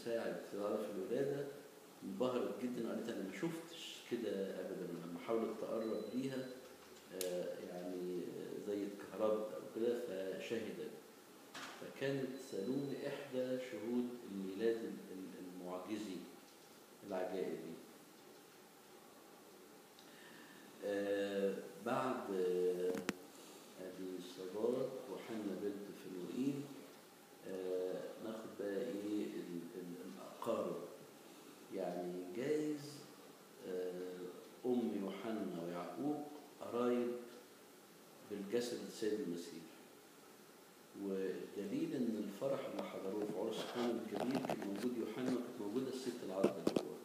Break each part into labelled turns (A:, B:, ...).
A: تساعد في ظرف الولادة انبهرت جدا وقالت أنا ما شفتش كده أبدا لما حاولت تقرب ليها آه، يعني آه، زي اتكهربت أو كده فشهدت فكانت سالون إحدى شهود الميلاد ال- ال- المعجزي العجائبي آه، بعد آه، أبي صباط وحنا بنت فنوئيل آه، ناخد بقى إيه ال- ال- الأقارب يعني جايز آه، أم يوحنا ويعقوب قرايب بالجسد السيد المسيح والدليل ان الفرح اللي حضروه في عرس خان الكبير كان موجود يوحنا وكانت موجوده الست العذراء جوه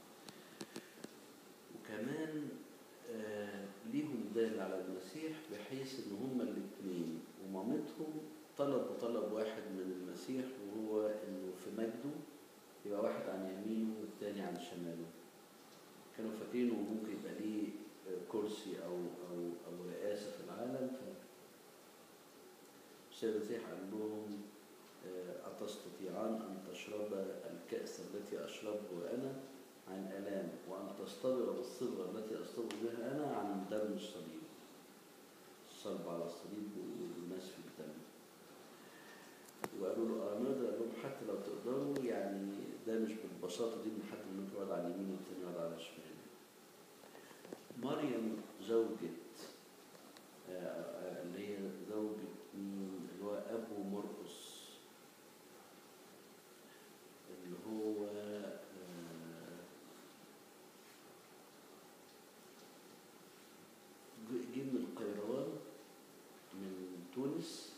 A: وكمان آه ليهم دال على المسيح بحيث ان هما الاثنين ومامتهم طلبوا طلب واحد من المسيح وهو انه في مجده يبقى واحد عن يمينه والتاني عن شماله كانوا فاكرينه ممكن يبقى ليه آه، كرسي او او او رئاسه في العالم ف السيد المسيح قال لهم آه، أتستطيعان أن تشربا الكأس التي أشربه أنا عن آلام وأن تصطبر بالصبغة التي أصطبغ بها أنا عن دم الصليب الصلب على الصليب والمس في الدم وقالوا له أرمادا قال لهم حتى لو تقدروا يعني ده مش بالبساطة دي إن حد منكم يقعد على اليمين والتاني يقعد على الشمال مريم زوجة آه، آه، اللي هي زوجة مين اللي هو أبو مرقس اللي هو آه، ج- جه من القيروان من تونس